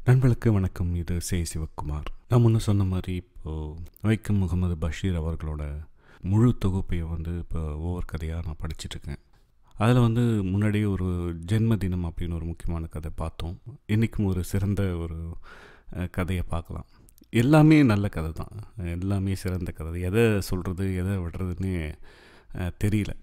நண்பர்களுக்கு வணக்கம் இது சே சிவக்குமார் நான் முன்ன சொன்ன மாதிரி இப்போது வைக்கம் முகமது பஷீர் அவர்களோட முழு தொகுப்பையும் வந்து இப்போ ஒவ்வொரு கதையாக நான் படிச்சிட்ருக்கேன் அதில் வந்து முன்னாடியே ஒரு ஜென்மதினம் அப்படின்னு ஒரு முக்கியமான கதை பார்த்தோம் இன்றைக்கும் ஒரு சிறந்த ஒரு அஹ், கதையை பார்க்கலாம் எல்லாமே நல்ல கதை தான் எல்லாமே சிறந்த கதை எதை சொல்கிறது எதை விடுறதுன்னு அஹ், தெரியல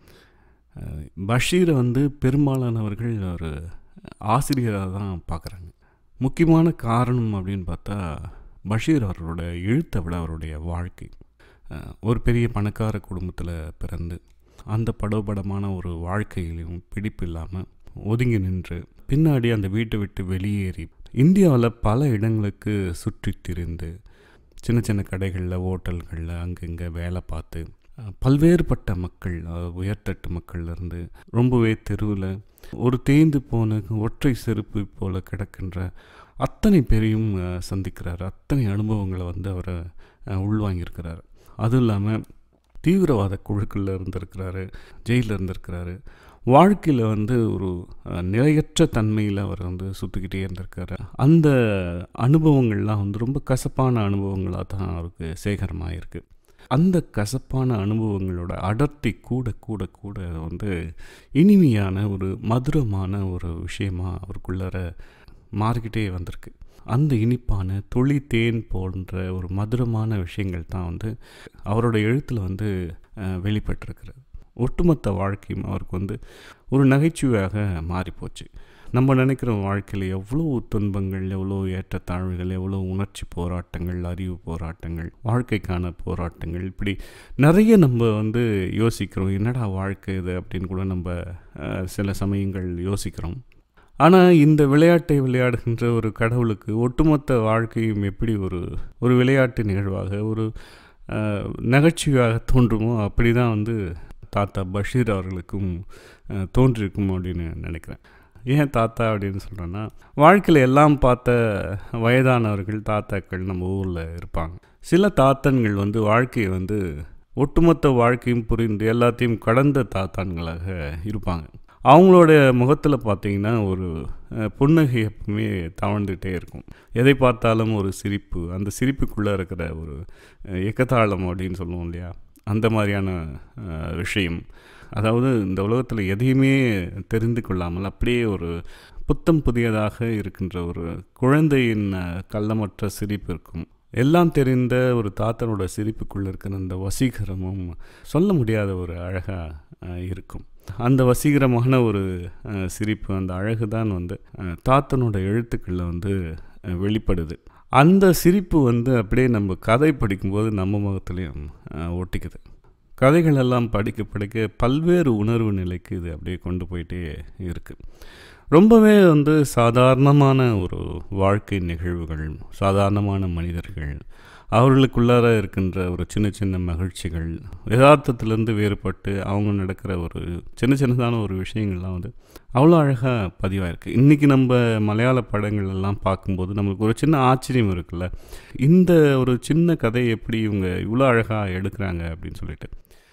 அஹ், பஷீரை வந்து பெரும்பாலானவர்கள் ஒரு ஆசிரியராக தான் பார்க்குறாங்க முக்கியமான காரணம் அப்படின்னு பார்த்தா பஷீர் அவர்களோட எழுத்தை விட அவருடைய வாழ்க்கை அஹ், ஒரு பெரிய பணக்கார குடும்பத்தில் பிறந்து அந்த படபடமான ஒரு வாழ்க்கையிலையும் பிடிப்பு இல்லாமல் ஒதுங்கி நின்று பின்னாடி அந்த வீட்டை விட்டு வெளியேறி இந்தியாவில் பல இடங்களுக்கு சுற்றி திரிந்து சின்ன சின்ன கடைகளில் ஹோட்டல்களில் அங்கங்கே வேலை பார்த்து அஹ், பல்வேறுபட்ட மக்கள் அஹ், உயர்தட்டு மக்கள்லேருந்து ரொம்பவே தெருவில் ஒரு தேய்ந்து போன ஒற்றை செருப்பு போல கிடக்கின்ற அத்தனை பேரையும் அஹ், சந்திக்கிறார் அத்தனை அனுபவங்களை வந்து அவரை அஹ், உள்வாங்கியிருக்கிறார் அதுவும் இல்லாமல் தீவிரவாத குழுக்களில் இருந்திருக்கிறாரு ஜெயிலில் இருந்திருக்கிறாரு வாழ்க்கையில் வந்து ஒரு அஹ், நிலையற்ற தன்மையில் அவர் வந்து சுற்றிக்கிட்டே இருந்திருக்காரு அந்த அனுபவங்கள்லாம் வந்து ரொம்ப கசப்பான அனுபவங்களாக தான் அவருக்கு சேகரமாயிருக்கு அந்த கசப்பான அனுபவங்களோட அடர்த்தி கூட கூட கூட வந்து இனிமையான ஒரு மதுரமான ஒரு விஷயமா அவருக்குள்ளார மாறிக்கிட்டே வந்திருக்கு அந்த இனிப்பான துளி தேன் போன்ற ஒரு மதுரமான விஷயங்கள் தான் வந்து அவரோட எழுத்தில் வந்து அஹ், வெளிப்பட்டிருக்கிறது ஒட்டுமொத்த வாழ்க்கையும் அவருக்கு வந்து ஒரு நகைச்சுவையாக மாறிப்போச்சு நம்ம நினைக்கிற வாழ்க்கையில் எவ்வளோ துன்பங்கள் எவ்வளோ ஏற்றத்தாழ்வுகள் எவ்வளோ உணர்ச்சி போராட்டங்கள் அறிவு போராட்டங்கள் வாழ்க்கைக்கான போராட்டங்கள் இப்படி நிறைய நம்ம வந்து யோசிக்கிறோம் என்னடா வாழ்க்கை இது அப்படின்னு கூட நம்ம அஹ், சில சமயங்கள் யோசிக்கிறோம் ஆனால் இந்த விளையாட்டை விளையாடுகின்ற ஒரு கடவுளுக்கு ஒட்டுமொத்த வாழ்க்கையும் எப்படி ஒரு ஒரு விளையாட்டு நிகழ்வாக ஒரு அஹ், நகைச்சுவையாக தோன்றுமோ அப்படி தான் வந்து தாத்தா பஷீர் அவர்களுக்கும் அஹ், தோன்றியிருக்கும் அப்படின்னு நினைக்கிறேன் ஏன் தாத்தா அப்படின்னு சொல்கிறேன்னா வாழ்க்கையில் எல்லாம் பார்த்த வயதானவர்கள் தாத்தாக்கள் நம்ம ஊரில் இருப்பாங்க சில தாத்தன்கள் வந்து வாழ்க்கையை வந்து ஒட்டுமொத்த வாழ்க்கையும் புரிந்து எல்லாத்தையும் கடந்த தாத்தான்களாக இருப்பாங்க அவங்களோட முகத்தில் பார்த்தீங்கன்னா ஒரு அஹ், புன்னகை எப்பவுமே தவழ்ந்துகிட்டே இருக்கும் எதை பார்த்தாலும் ஒரு சிரிப்பு அந்த சிரிப்புக்குள்ளே இருக்கிற ஒரு அஹ், எக்கத்தாளம் அப்படின்னு சொல்லுவோம் இல்லையா அந்த மாதிரியான அஹ், விஷயம் அதாவது இந்த உலகத்தில் எதையுமே தெரிந்து கொள்ளாமல் அப்படியே ஒரு புத்தம் புதியதாக இருக்கின்ற ஒரு குழந்தையின் அஹ், கள்ளமற்ற சிரிப்பு இருக்கும் எல்லாம் தெரிந்த ஒரு தாத்தனோட சிரிப்புக்குள்ளே இருக்கிற அந்த வசீகரமும் சொல்ல முடியாத ஒரு அழகாக இருக்கும் அந்த வசீகரமான ஒரு அஹ், சிரிப்பு அந்த அழகு தான் வந்து அஹ், தாத்தனோட எழுத்துக்களில் வந்து அஹ், வெளிப்படுது அந்த சிரிப்பு வந்து அப்படியே நம்ம கதை படிக்கும்போது நம்ம முகத்துலேயும் அஹ், ஒட்டிக்குது கதைகள் எல்லாம் படிக்க படிக்க பல்வேறு உணர்வு நிலைக்கு இது அப்படியே கொண்டு போயிட்டே இருக்குது ரொம்பவே வந்து சாதாரணமான ஒரு வாழ்க்கை நிகழ்வுகள் சாதாரணமான மனிதர்கள் அவர்களுக்குள்ளார இருக்கின்ற ஒரு சின்ன சின்ன மகிழ்ச்சிகள் யதார்த்தத்திலேருந்து வேறுபட்டு அவங்க நடக்கிற ஒரு சின்ன சின்னதான ஒரு விஷயங்கள்லாம் வந்து அவ்வளோ அழகாக பதிவாயிருக்கு இன்றைக்கி நம்ம மலையாள படங்கள் எல்லாம் பார்க்கும்போது நம்மளுக்கு ஒரு சின்ன ஆச்சரியம் இருக்குல்ல இந்த ஒரு சின்ன கதையை எப்படி இவங்க இவ்வளோ அழகாக எடுக்கிறாங்க அப்படின்னு சொல்லிட்டு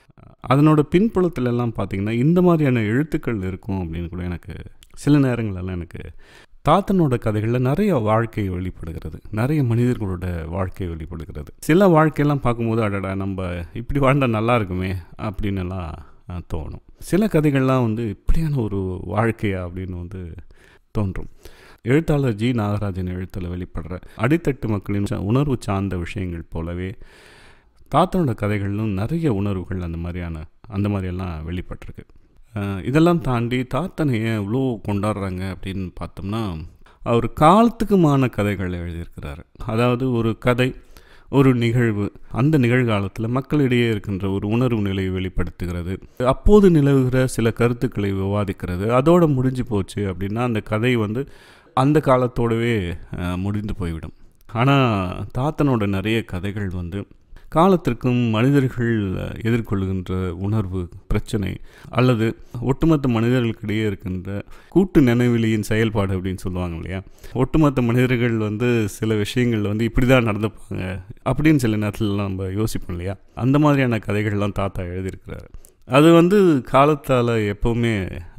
அதனோட பின்புலத்துல எல்லாம் பார்த்தீங்கன்னா இந்த மாதிரியான எழுத்துக்கள் இருக்கும் அப்படின்னு கூட எனக்கு சில நேரங்களெல்லாம் எனக்கு தாத்தனோட கதைகளில் நிறைய வாழ்க்கை வெளிப்படுகிறது நிறைய மனிதர்களோட வாழ்க்கை வெளிப்படுகிறது சில வாழ்க்கையெல்லாம் பார்க்கும்போது அடடா நம்ம இப்படி வாழ்ந்தால் நல்லா இருக்குமே அப்படின்னு எல்லாம் அஹ், தோணும் சில கதைகள்லாம் வந்து இப்படியான ஒரு வாழ்க்கையா அப்படின்னு வந்து தோன்றும் எழுத்தாளர் ஜி நாகராஜன் எழுத்தில் வெளிப்படுற அடித்தட்டு மக்களின் ச- உணர்வு சார்ந்த விஷயங்கள் போலவே தாத்தனோட கதைகளிலும் நிறைய உணர்வுகள் அந்த மாதிரியான அந்த மாதிரியெல்லாம் வெளிப்பட்டிருக்கு அஹ் இதெல்லாம் தாண்டி தாத்தனை ஏன் இவ்வளோ கொண்டாடுறாங்க அப்படின்னு பார்த்தோம்னா அவர் காலத்துக்குமான கதைகள் எழுதியிருக்கிறாரு அதாவது ஒரு கதை ஒரு நிகழ்வு அந்த நிகழ்காலத்தில் மக்களிடையே இருக்கின்ற ஒரு உணர்வு நிலையை வெளிப்படுத்துகிறது அப்போது நிலவுகிற சில கருத்துக்களை விவாதிக்கிறது அதோட முடிஞ்சு போச்சு அப்படின்னா அந்த கதை வந்து அந்த காலத்தோடவே அஹ், முடிந்து போய்விடும் ஆனால் தாத்தனோட நிறைய கதைகள் வந்து காலத்திற்கும் மனிதர்கள் எதிர்கொள்கின்ற உணர்வு பிரச்சனை அல்லது ஒட்டுமொத்த மனிதர்களுக்கிடையே இருக்கின்ற கூட்டு நினைவிலியின் செயல்பாடு அப்படின்னு சொல்லுவாங்க இல்லையா ஒட்டுமொத்த மனிதர்கள் வந்து சில விஷயங்கள் வந்து இப்படி தான் நடந்துப்பாங்க அப்படின்னு சில நேரத்தில் நம்ம யோசிப்போம் இல்லையா அந்த மாதிரியான கதைகள்லாம் தாத்தா எழுதியிருக்கிறாரு அது வந்து காலத்தால் எப்போவுமே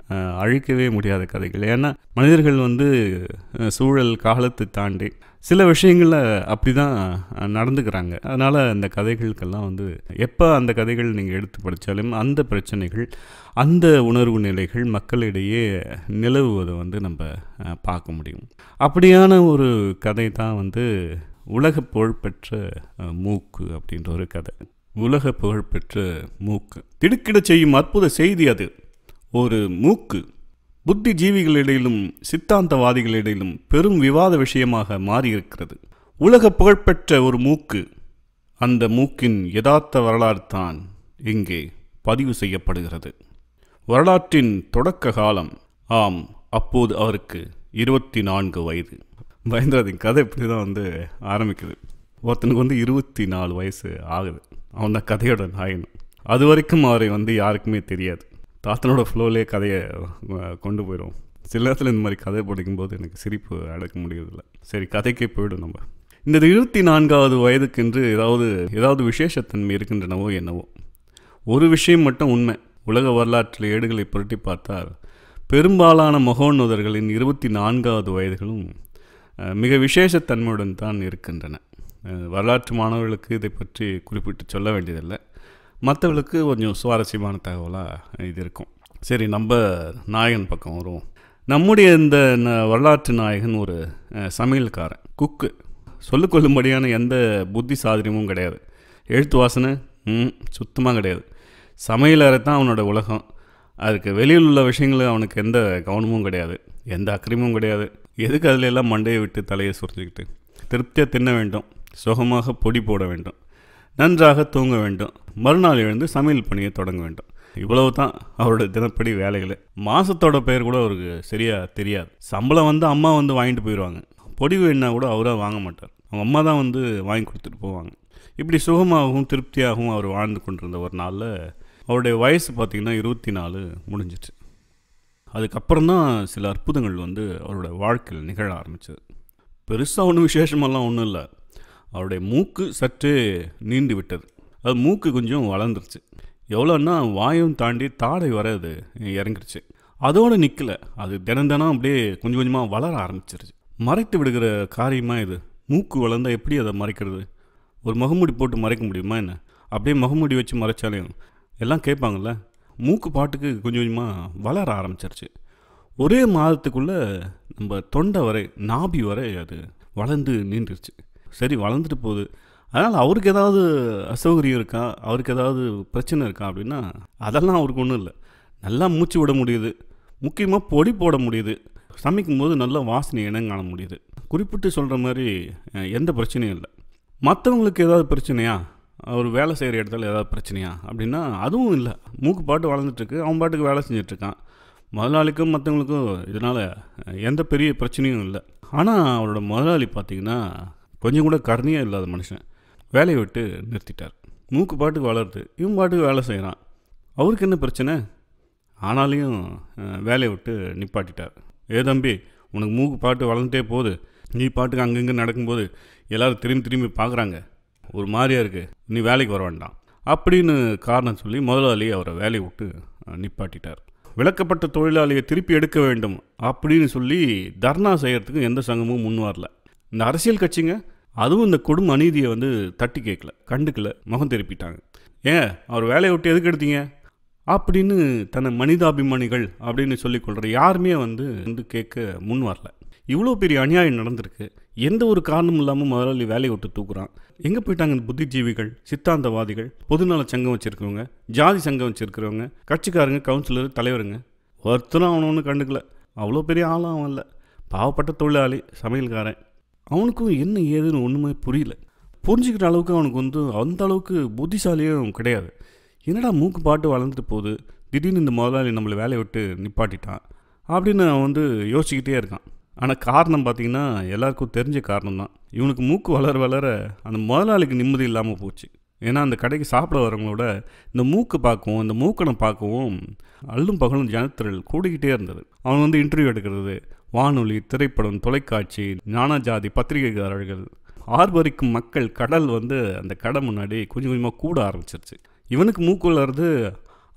அஹ், அழிக்கவே முடியாத கதைகள் ஏன்னா மனிதர்கள் வந்து அஹ், சூழல் காலத்தை தாண்டி சில விஷயங்களில் அப்படி தான் நடந்துக்கிறாங்க அதனால் அந்த கதைகளுக்கெல்லாம் வந்து எப்போ அந்த கதைகள் நீங்கள் எடுத்து படித்தாலும் அந்த பிரச்சனைகள் அந்த உணர்வு நிலைகள் மக்களிடையே நிலவுவதை வந்து நம்ம அஹ், பார்க்க முடியும் அப்படியான ஒரு கதை தான் வந்து உலக புகழ்பெற்ற அஹ், மூக்கு அப்படின்ற ஒரு கதை உலக புகழ்பெற்ற மூக்கு திடுக்கிடச் செய்யும் அற்புத செய்தி அது ஒரு மூக்கு புத்திஜீவிகளிடையிலும் சித்தாந்தவாதிகளிடையிலும் பெரும் விவாத விஷயமாக மாறியிருக்கிறது உலக புகழ்பெற்ற ஒரு மூக்கு அந்த மூக்கின் யதார்த்த வரலாறு தான் இங்கே பதிவு செய்யப்படுகிறது வரலாற்றின் தொடக்க காலம் ஆம் அப்போது அவருக்கு இருபத்தி நான்கு வயது பயந்துராதின் கதை இப்படி தான் வந்து ஆரம்பிக்குது ஒருத்தனுக்கு வந்து இருபத்தி நாலு வயசு ஆகுது அவன் தான் கதையோட நாயன் அது வரைக்கும் அவரை வந்து யாருக்குமே தெரியாது தாத்தனோட ஃப்ளோலே கதையை அஹ், கொண்டு போயிடும் சில நேரத்தில் இந்த மாதிரி கதை படிக்கும்போது எனக்கு சிரிப்பு அடக்க முடியறதில்ல சரி கதைக்கே போயிடும் நம்ம இந்த இருபத்தி நான்காவது வயதுக்கென்று ஏதாவது ஏதாவது விசேஷத்தன்மை இருக்கின்றனவோ என்னவோ ஒரு விஷயம் மட்டும் உண்மை உலக வரலாற்றில் ஏடுகளை புரட்டி பார்த்தால் பெரும்பாலான மகோன்னதர்களின் இருபத்தி நான்காவது வயதுகளும் அஹ், மிக விசேஷத்தன்மையுடன் தான் இருக்கின்றன அஹ், வரலாற்று மாணவர்களுக்கு இதை பற்றி குறிப்பிட்டு சொல்ல வேண்டியதில்லை மற்றவர்களுக்கு கொஞ்சம் சுவாரஸ்யமான தகவலாக இது இருக்கும் சரி நம்ம நாயகன் பக்கம் வருவோம் நம்முடைய இந்த ந- வரலாற்று நாயகன் ஒரு அஹ், சமையல்காரன் குக்கு சொல்லிக்கொள்ளும்படியான எந்த புத்தி சாதனமும் கிடையாது எழுத்து வாசனை ம் சுத்தமாக கிடையாது சமையல் அறை தான் அவனோட உலகம் அதுக்கு வெளியில் உள்ள விஷயங்கள் அவனுக்கு எந்த கவனமும் கிடையாது எந்த அக்கறையும் கிடையாது எதுக்கு அதில் எல்லாம் மண்டையை விட்டு தலையை சுரிஞ்சுக்கிட்டு திருப்தியாக தின்ன வேண்டும் சுகமாக பொடி போட வேண்டும் நன்றாக தூங்க வேண்டும் மறுநாள் எழுந்து சமையல் பணியை தொடங்க வேண்டும் இவ்வளவு தான் அவரோட தினப்படி வேலைகள் மாதத்தோட பெயர் கூட அவருக்கு சரியாக தெரியாது சம்பளம் வந்து அம்மா வந்து வாங்கிட்டு போயிடுவாங்க பொடி வேணுன்னா கூட அவராக வாங்க மாட்டார் அவங்க அம்மா தான் வந்து வாங்கி கொடுத்துட்டு போவாங்க இப்படி சுகமாகவும் திருப்தியாகவும் அவர் வாழ்ந்து கொண்டிருந்த ஒரு நாளில் அவருடைய வயசு பார்த்திங்கன்னா இருபத்தி நாலு முடிஞ்சிச்சு அதுக்கப்புறம் தான் சில அற்புதங்கள் வந்து அவரோட வாழ்க்கையில் நிகழ ஆரம்பிச்சது பெருசாக ஒன்றும் விசேஷமெல்லாம் ஒன்றும் இல்லை அவருடைய மூக்கு சற்றே நீண்டு விட்டது அது மூக்கு கொஞ்சம் வளர்ந்துருச்சு எவ்வளோன்னா வாயும் தாண்டி தாடை வர அது இறங்கிருச்சு அதோடு நிற்கல அது தினம் தினம் அப்படியே கொஞ்சம் கொஞ்சமாக வளர ஆரம்பிச்சிருச்சு மறைத்து விடுகிற காரியமாக இது மூக்கு வளர்ந்தால் எப்படி அதை மறைக்கிறது ஒரு முகமூடி போட்டு மறைக்க முடியுமா என்ன அப்படியே முகமூடி வச்சு மறைச்சாலையும் எல்லாம் கேட்பாங்கல்ல மூக்கு பாட்டுக்கு கொஞ்சம் கொஞ்சமாக வளர ஆரம்பிச்சிருச்சு ஒரே மாதத்துக்குள்ளே நம்ம தொண்டை வரை நாபி வரை அது வளர்ந்து நீண்டுருச்சு சரி வளர்ந்துட்டு போகுது அதனால் அவருக்கு ஏதாவது அசௌகரியம் இருக்கா அவருக்கு ஏதாவது பிரச்சனை இருக்கா அப்படின்னா அதெல்லாம் அவருக்கு ஒன்றும் இல்லை நல்லா மூச்சு விட முடியுது முக்கியமாக பொடி போட முடியுது சமைக்கும்போது நல்ல வாசனை இனம் காண முடியுது குறிப்பிட்டு சொல்கிற மாதிரி அஹ், எந்த பிரச்சனையும் இல்லை மற்றவங்களுக்கு ஏதாவது பிரச்சனையா அவர் வேலை செய்கிற இடத்துல ஏதாவது பிரச்சனையா அப்படின்னா அதுவும் இல்லை மூக்கு பாட்டு வளர்ந்துட்டுருக்கு அவன் பாட்டுக்கு வேலை செஞ்சிட்ருக்கான் முதலாளிக்கும் மற்றவங்களுக்கும் இதனால் எந்த பெரிய பிரச்சனையும் இல்லை ஆனால் அவரோட முதலாளி பார்த்தீங்கன்னா கொஞ்சம் கூட கருணையாக இல்லாத மனுஷன் வேலையை விட்டு நிறுத்திட்டார் மூக்கு பாட்டுக்கு வளருது இவன் பாட்டுக்கு வேலை செய்கிறான் அவருக்கு என்ன பிரச்சனை ஆனாலையும் அஹ், வேலையை விட்டு நிப்பாட்டிட்டார் ஏ தம்பி உனக்கு மூக்கு பாட்டு வளர்ந்துட்டே போகுது நீ பாட்டுக்கு அங்கங்கே நடக்கும்போது எல்லாரும் திரும்பி திரும்பி பார்க்குறாங்க ஒரு மாதிரியா இருக்கு நீ வேலைக்கு வர வேண்டாம் அப்படின்னு காரணம் சொல்லி முதலாளி அவரை வேலையை விட்டு அஹ், நிப்பாட்டிட்டார் விளக்கப்பட்ட தொழிலாளியை திருப்பி எடுக்க வேண்டும் அப்படின்னு சொல்லி தர்ணா செய்யறதுக்கு எந்த சங்கமும் முன் வரல இந்த அரசியல் கட்சிங்க அதுவும் இந்த கொடும் அநீதியை வந்து தட்டி கேட்கல கண்டுக்கல முகம் திருப்பிட்டாங்க ஏன் அவர் வேலையை விட்டு எதுக்கு எடுத்தீங்க அப்படின்னு தன்னை மனிதாபிமானிகள் அப்படின்னு சொல்லிக்கொள்கிற யாருமே வந்து வந்து கேட்க முன் வரல இவ்வளோ பெரிய அநியாயம் நடந்திருக்கு எந்த ஒரு காரணமும் இல்லாமல் முதலாளி வேலையை விட்டு தூக்குறான் எங்கே போயிட்டாங்க இந்த புத்திஜீவிகள் சித்தாந்தவாதிகள் பொதுநல சங்கம் வச்சுருக்கிறவங்க ஜாதி சங்கம் வச்சுருக்கிறவங்க கட்சிக்காரங்க கவுன்சிலர் தலைவருங்க ஒருத்தரும் அவனை ஒன்றும் கண்டுக்கல அவ்வளோ பெரிய ஆளாக அவன் இல்லை பாவப்பட்ட தொழிலாளி சமையல்காரன் அவனுக்கும் என்ன ஏதுன்னு ஒன்றுமே புரியல புரிஞ்சுக்கிற அளவுக்கு அவனுக்கு வந்து அந்த அளவுக்கு புத்திசாலியும் கிடையாது என்னடா மூக்கு பாட்டு வளர்ந்துட்டு போகுது திடீர்னு இந்த முதலாளி நம்மளை வேலையை விட்டு நிப்பாட்டிட்டான் அப்படின்னு அவன் வந்து யோசிச்சுக்கிட்டே இருக்கான் ஆனால் காரணம் பார்த்தீங்கன்னா எல்லாருக்கும் தெரிஞ்ச காரணம் தான் இவனுக்கு மூக்கு வளர வளர அந்த முதலாளிக்கு நிம்மதி இல்லாமல் போச்சு ஏன்னா அந்த கடைக்கு சாப்பிட வரவங்களோட இந்த மூக்கு பார்க்கவும் இந்த மூக்கனை பார்க்கவும் அல்லும் பகலும் ஜனத்திரள் கூடிக்கிட்டே இருந்தது அவன் வந்து இன்டர்வியூ எடுக்கிறது வானொலி திரைப்படம் தொலைக்காட்சி நானாஜாதி பத்திரிகைக்காரர்கள் ஆர்ப்பரிக்கும் மக்கள் கடல் வந்து அந்த கடை முன்னாடி கொஞ்சம் கொஞ்சமாக கூட ஆரம்பிச்சிருச்சு இவனுக்கு மூக்கு வளருது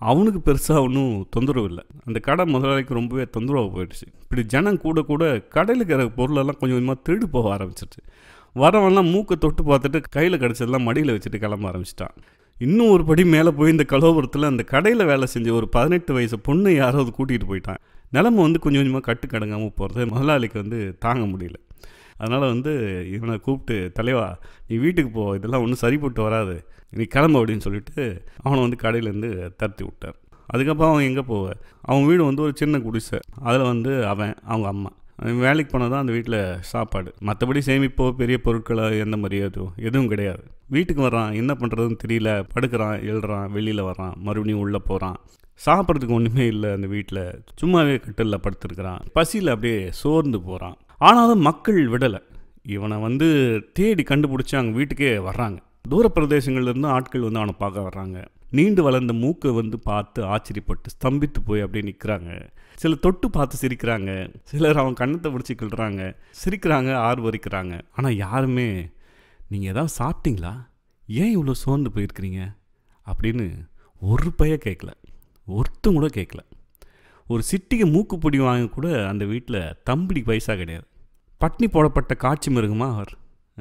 அவனுக்கு பெருசாக ஒன்றும் தொந்தரவு இல்லை அந்த கடை முதலாளிக்கு ரொம்பவே தொந்தரவு போயிடுச்சு இப்படி ஜனம் கூட கூட கடையில் இருக்கிற பொருளெல்லாம் கொஞ்சம் கொஞ்சமாக திருடு போக ஆரம்பிச்சிருச்சு வரவன்லாம் மூக்கை தொட்டு பார்த்துட்டு கையில் கிடச்சதெல்லாம் மடியில் வச்சுட்டு கிளம்ப ஆரம்பிச்சிட்டான் இன்னும் ஒரு படி மேலே போய் இந்த கலோபுரத்தில் அந்த கடையில் வேலை செஞ்ச ஒரு பதினெட்டு வயசு பொண்ணு யாராவது கூட்டிகிட்டு போயிட்டான் நிலமை வந்து கொஞ்சம் கொஞ்சமாக கட்டுக்கடங்காமல் போகிறது முதலாளிக்கு வந்து தாங்க முடியல அதனால் வந்து இவனை கூப்பிட்டு தலைவா நீ வீட்டுக்கு போ இதெல்லாம் ஒன்றும் சரிப்பட்டு வராது நீ கிளம்பு அப்படின்னு சொல்லிட்டு அவனை வந்து கடையிலேருந்து தரத்தி விட்டார் அதுக்கப்புறம் அவன் எங்கே போவ அவன் வீடு வந்து ஒரு சின்ன குடிசை அதில் வந்து அவன் அவங்க அம்மா அவன் வேலைக்கு போனால் தான் அந்த வீட்டில் சாப்பாடு மற்றபடி சேமிப்போ பெரிய பொருட்களோ எந்த மரியாதையோ எதுவும் கிடையாது வீட்டுக்கு வரான் என்ன பண்ணுறதுன்னு தெரியல படுக்கிறான் எழுறான் வெளியில் வரான் மறுபடியும் உள்ளே போகிறான் சாப்பிட்றதுக்கு ஒன்றுமே இல்லை அந்த வீட்டில் சும்மாவே கட்டிலில் படுத்துருக்கிறான் பசியில் அப்படியே சோர்ந்து போகிறான் ஆனாலும் மக்கள் விடலை இவனை வந்து தேடி கண்டுபிடிச்சி அவங்க வீட்டுக்கே வர்றாங்க தூர பிரதேசங்கள்லேருந்து ஆட்கள் வந்து அவனை பார்க்க வர்றாங்க நீண்டு வளர்ந்த மூக்கை வந்து பார்த்து ஆச்சரியப்பட்டு ஸ்தம்பித்து போய் அப்படியே நிற்கிறாங்க சில தொட்டு பார்த்து சிரிக்கிறாங்க சிலர் அவன் கண்ணத்தை பிடிச்சி கிள்றாங்க சிரிக்கிறாங்க ஆர்வரிக்கிறாங்க ஆனால் யாருமே நீங்கள் ஏதாவது சாப்பிட்டீங்களா ஏன் இவ்வளோ சோர்ந்து போயிருக்கிறீங்க அப்படின்னு ஒரு பைய கேட்கல ஒருத்தம் கூட கேட்கல ஒரு சிட்டிக்கு மூக்குப்பொடி வாங்க கூட அந்த வீட்டில் தம்பிடி பைசா கிடையாது பட்னி போடப்பட்ட காட்சி மிருகமா அவர்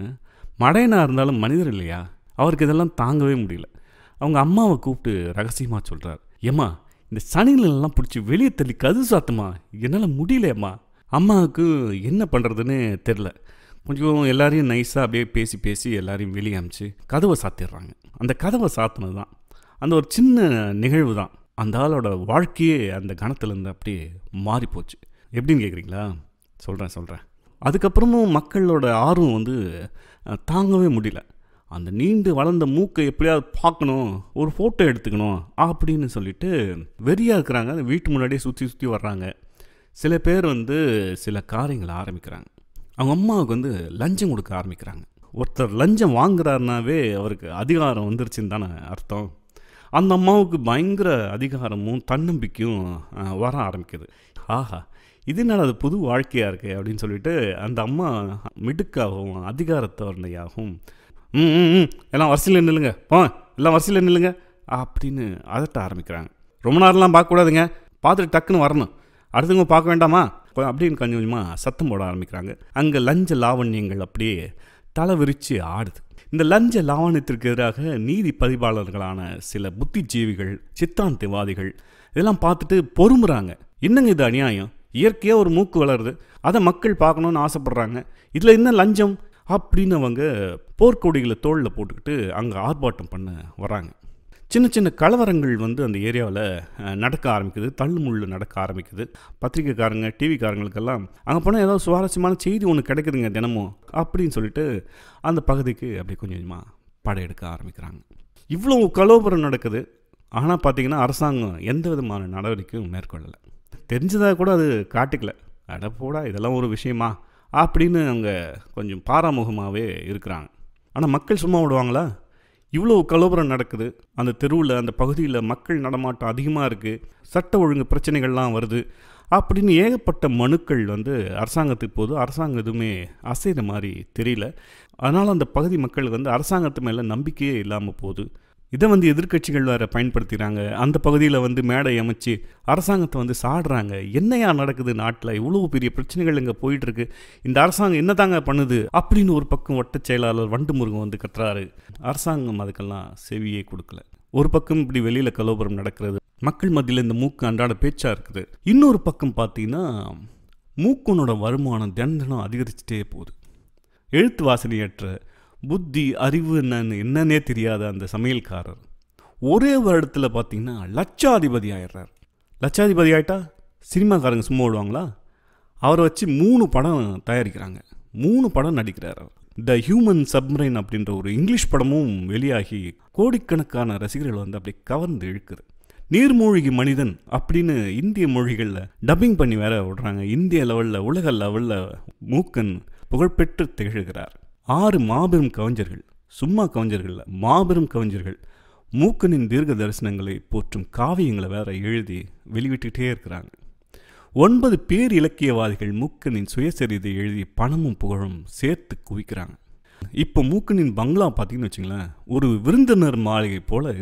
மடையனாக இருந்தாலும் மனிதர் இல்லையா அவருக்கு இதெல்லாம் தாங்கவே முடியல அவங்க அம்மாவை கூப்பிட்டு ரகசியமாக சொல்கிறார் ஏம்மா இந்த சனிலெல்லாம் பிடிச்சி வெளியே தள்ளி கது சாத்துமா என்னால் முடியலையம்மா அம்மாவுக்கு என்ன பண்ணுறதுன்னு தெரில கொஞ்சம் எல்லாரையும் நைஸாக அப்படியே பேசி பேசி எல்லாரையும் வெளியே அமிச்சு கதவை சாத்திடுறாங்க அந்த கதவை சாத்தினது தான் அந்த ஒரு சின்ன நிகழ்வு தான் அந்த ஆளோட வாழ்க்கையே அந்த கணத்துலேருந்து அப்படியே மாறி போச்சு எப்படின்னு கேட்குறீங்களா சொல்கிறேன் சொல்கிறேன் அதுக்கப்புறமும் மக்களோட ஆர்வம் வந்து தாங்கவே முடியல அந்த நீண்டு வளர்ந்த மூக்கை எப்படியாவது பார்க்கணும் ஒரு ஃபோட்டோ எடுத்துக்கணும் அப்படின்னு சொல்லிட்டு வெறியாக இருக்கிறாங்க அந்த வீட்டு முன்னாடியே சுற்றி சுற்றி வர்றாங்க சில பேர் வந்து சில காரியங்களை ஆரம்பிக்கிறாங்க அவங்க அம்மாவுக்கு வந்து லஞ்சம் கொடுக்க ஆரம்பிக்கிறாங்க ஒருத்தர் லஞ்சம் வாங்குறாருனாவே அவருக்கு அதிகாரம் வந்துருச்சுன்னு தானே அர்த்தம் அந்த அம்மாவுக்கு பயங்கர அதிகாரமும் தன்னம்பிக்கையும் வர ஆரம்பிக்குது ஆஹா இது என்னடா அது புது வாழ்க்கையாக இருக்குது அப்படின்னு சொல்லிட்டு அந்த அம்மா மிடுக்காகவும் அதிகாரத்தோரணையாகவும் ம் ம் ம் எல்லாம் வரிசையில் நில்லுங்க போ எல்லாம் வரிசையில் நில்லுங்க அப்படின்னு அதட்ட ஆரம்பிக்கிறாங்க ரொம்ப நேரம்லாம் பார்க்கக்கூடாதுங்க பார்த்துட்டு டக்குன்னு வரணும் அடுத்தவங்க பார்க்க வேண்டாமா அப்படின்னு கொஞ்சம் கொஞ்சமாக சத்தம் போட ஆரம்பிக்கிறாங்க அங்கே லஞ்ச லாவண்யங்கள் அப்படியே தலை விரித்து ஆடுது இந்த லஞ்ச லாவண்யத்திற்கு எதிராக நீதி பதிவாளர்களான சில புத்திஜீவிகள் சித்தாந்தவாதிகள் இதெல்லாம் பார்த்துட்டு பொறுமுறாங்க என்னங்க இது அநியாயம் இயற்கையாக ஒரு மூக்கு வளருது அதை மக்கள் பார்க்கணுன்னு ஆசைப்பட்றாங்க இதில் என்ன லஞ்சம் அப்படின்னு அவங்க போர்க்கொடிகளை தோளில் போட்டுக்கிட்டு அங்கே ஆர்ப்பாட்டம் பண்ண வராங்க சின்ன சின்ன கலவரங்கள் வந்து அந்த ஏரியாவில் நடக்க ஆரம்பிக்குது தள்ளுமுள்ளு நடக்க ஆரம்பிக்குது பத்திரிக்கைக்காரங்க டிவிக்காரங்களுக்கெல்லாம் அங்கே போனால் ஏதாவது சுவாரஸ்யமான செய்தி ஒன்று கிடைக்குதுங்க தினமும் அப்படின்னு சொல்லிட்டு அந்த பகுதிக்கு அப்படி கொஞ்சம் கொஞ்சமாக படையெடுக்க ஆரம்பிக்கிறாங்க இவ்வளோ கலோபரம் நடக்குது ஆனால் பார்த்தீங்கன்னா அரசாங்கம் எந்த விதமான நடவடிக்கையும் மேற்கொள்ளலை தெரிஞ்சதாக கூட அது காட்டிக்கல அட போடா இதெல்லாம் ஒரு விஷயமா அப்படின்னு அவங்க கொஞ்சம் பாராமுகமாகவே இருக்கிறாங்க ஆனால் மக்கள் சும்மா விடுவாங்களா இவ்வளோ கலோபரம் நடக்குது அந்த தெருவில் அந்த பகுதியில் மக்கள் நடமாட்டம் அதிகமாக இருக்குது சட்ட ஒழுங்கு பிரச்சனைகள்லாம் வருது அப்படின்னு ஏகப்பட்ட மனுக்கள் வந்து அரசாங்கத்துக்கு போது அரசாங்கம் எதுவுமே அசைகிற மாதிரி தெரியல அதனால் அந்த பகுதி மக்களுக்கு வந்து அரசாங்கத்து மேலே நம்பிக்கையே இல்லாமல் போகுது இதை வந்து எதிர்க்கட்சிகள் வேறு பயன்படுத்திக்கிறாங்க அந்த பகுதியில் வந்து மேடை அமைச்சு அரசாங்கத்தை வந்து சாடுறாங்க என்னையா நடக்குது நாட்டில் இவ்வளோ பெரிய பிரச்சனைகள் இங்கே போயிட்டுருக்கு இந்த அரசாங்கம் என்ன தாங்க பண்ணுது அப்படின்னு ஒரு பக்கம் வட்ட செயலாளர் வண்டு முருகன் வந்து கத்துறாரு அரசாங்கம் அதுக்கெல்லாம் செவியே கொடுக்கல ஒரு பக்கம் இப்படி வெளியில் கலோபரம் நடக்கிறது மக்கள் மத்தியில் இந்த மூக்கு அன்றாட பேச்சாக இருக்குது இன்னொரு பக்கம் பார்த்தீங்கன்னா மூக்கனோட வருமானம் தினம் தினம் அதிகரிச்சுட்டே போகுது எழுத்து வாசனையற்ற புத்தி அறிவு என்னன்னு என்னன்னே தெரியாத அந்த சமையல்காரர் ஒரே வருடத்தில் பார்த்தீங்கன்னா லட்சாதிபதி ஆயிடுறார் லட்சாதிபதி ஆயிட்டா சினிமாக்காரங்க சும்மா விடுவாங்களா அவரை வச்சு மூணு படம் தயாரிக்கிறாங்க மூணு படம் நடிக்கிறார் அவர் த ஹியூமன் சப்மரைன் அப்படின்ற ஒரு இங்கிலீஷ் படமும் வெளியாகி கோடிக்கணக்கான ரசிகர்கள் வந்து அப்படி கவர்ந்து இழுக்குது நீர்மூழ்கி மனிதன் அப்படின்னு இந்திய மொழிகளில் டப்பிங் பண்ணி வேற விடுறாங்க இந்திய லெவலில் உலக லெவலில் மூக்கன் புகழ்பெற்று திகழ்கிறார் ஆறு மாபெரும் கவிஞர்கள் சும்மா கவிஞர்கள் மாபெரும் கவிஞர்கள் மூக்கனின் தீர்க்க தரிசனங்களை போற்றும் காவியங்களை வேற எழுதி வெளிவிட்டுட்டே இருக்கிறாங்க ஒன்பது பேர் இலக்கியவாதிகள் மூக்கனின் சுயசரிதை எழுதி பணமும் புகழும் சேர்த்து குவிக்கிறாங்க இப்போ மூக்கனின் பங்களா பார்த்தீங்கன்னு வச்சுங்களேன் ஒரு விருந்தினர் மாளிகை போல இருக்கு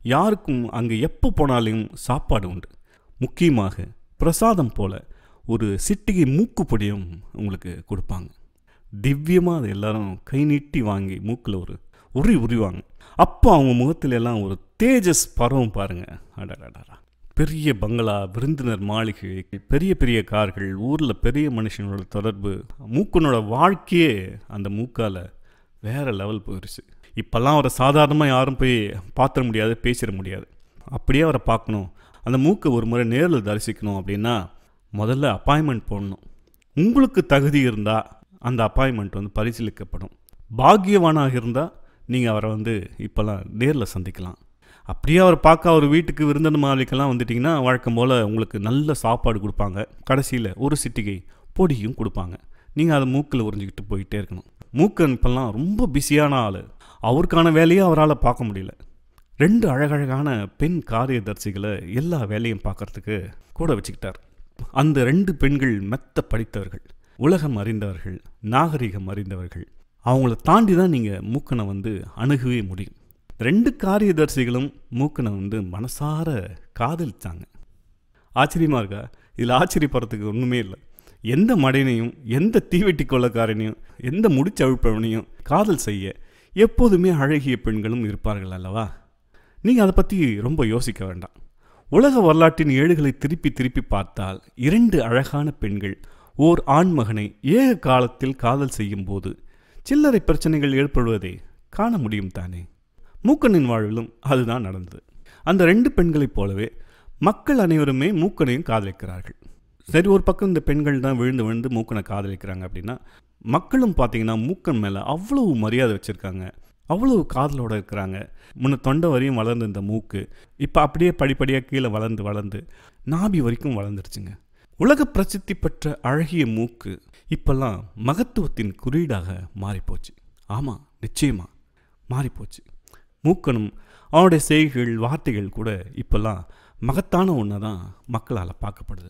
யாருக்கும் அங்கே எப்போ போனாலும் சாப்பாடு உண்டு முக்கியமாக பிரசாதம் போல ஒரு சிட்டிகை மூக்குப்பொடியும் உங்களுக்கு கொடுப்பாங்க திவ்யமாக அதை எல்லாரும் கை நீட்டி வாங்கி மூக்கில் ஒரு உரி உரிவாங்க அப்போ அவங்க முகத்துல எல்லாம் ஒரு தேஜஸ் பரவும் பாருங்க அடடடா பெரிய பங்களா விருந்தினர் மாளிகை பெரிய பெரிய கார்கள் ஊரில் பெரிய மனுஷங்களோட தொடர்பு மூக்கனோட வாழ்க்கையே அந்த மூக்கால் வேற லெவல் போயிடுச்சு இப்போல்லாம் அவரை சாதாரணமாக யாரும் போய் பார்த்துட முடியாது பேசிட முடியாது அப்படியே அவரை பார்க்கணும் அந்த மூக்கை ஒரு முறை நேரில் தரிசிக்கணும் அப்படின்னா முதல்ல அப்பாயின்மெண்ட் போடணும் உங்களுக்கு தகுதி இருந்தால் அந்த அப்பாயின்மெண்ட் வந்து பரிசீலிக்கப்படும் பாக்கியவானாக இருந்தால் நீங்கள் அவரை வந்து இப்போல்லாம் நேரில் சந்திக்கலாம் அப்படியே அவர் பார்க்க அவர் வீட்டுக்கு விருந்தின மாளிகைக்கெல்லாம் வந்துட்டிங்கன்னா வழக்கம் போல் உங்களுக்கு நல்ல சாப்பாடு கொடுப்பாங்க கடைசியில் ஒரு சிட்டிகை பொடியும் கொடுப்பாங்க நீங்கள் அதை மூக்கில் உறிஞ்சிக்கிட்டு போயிட்டே இருக்கணும் மூக்கன் இப்போல்லாம் ரொம்ப பிஸியான ஆள் அவருக்கான வேலையை அவரால் பார்க்க முடியல ரெண்டு அழகழகான பெண் காரியதர்சிகளை எல்லா வேலையும் பார்க்கறதுக்கு கூட வச்சுக்கிட்டார் அந்த ரெண்டு பெண்கள் மெத்த படித்தவர்கள் உலகம் அறிந்தவர்கள் நாகரிகம் அறிந்தவர்கள் அவங்கள தாண்டி தான் நீங்கள் மூக்கனை வந்து அணுகவே முடியும் ரெண்டு காரியதர்சிகளும் மூக்கனை வந்து மனசார காதலித்தாங்க ஆச்சரியமாக இருக்கா இதில் ஆச்சரியப்படுறதுக்கு ஒன்றுமே இல்லை எந்த மடையனையும் எந்த தீவெட்டி கொள்ளக்காரனையும் எந்த முடிச்சவிழ்ப்பவனையும் காதல் செய்ய எப்போதுமே அழகிய பெண்களும் இருப்பார்கள் அல்லவா நீங்கள் அதை பற்றி ரொம்ப யோசிக்க வேண்டாம் உலக வரலாற்றின் ஏடுகளை திருப்பி திருப்பி பார்த்தால் இரண்டு அழகான பெண்கள் ஓர் ஆண்மகனை ஏக காலத்தில் காதல் செய்யும் போது சில்லறை பிரச்சனைகள் ஏற்படுவதை காண முடியும் தானே மூக்கனின் வாழ்விலும் அதுதான் நடந்தது அந்த ரெண்டு பெண்களைப் போலவே மக்கள் அனைவருமே மூக்கனையும் காதலிக்கிறார்கள் சரி ஒரு பக்கம் இந்த பெண்கள் தான் விழுந்து விழுந்து மூக்கனை காதலிக்கிறாங்க அப்படின்னா மக்களும் பார்த்தீங்கன்னா மூக்கன் மேலே அவ்வளவு மரியாதை வச்சுருக்காங்க அவ்வளவு காதலோடு இருக்கிறாங்க முன்ன தொண்டை வரையும் வளர்ந்த இந்த மூக்கு இப்போ அப்படியே படிப்படியாக கீழே வளர்ந்து வளர்ந்து நாபி வரைக்கும் வளர்ந்துருச்சுங்க உலக பிரசித்தி பெற்ற அழகிய மூக்கு இப்பெல்லாம் மகத்துவத்தின் குறியீடாக மாறிப்போச்சு ஆமாம் நிச்சயமாக மாறிப்போச்சு மூக்கனும் அவனுடைய செய்கைகள் வார்த்தைகள் கூட இப்பெல்லாம் மகத்தான ஒன்று தான் மக்களால் பார்க்கப்படுது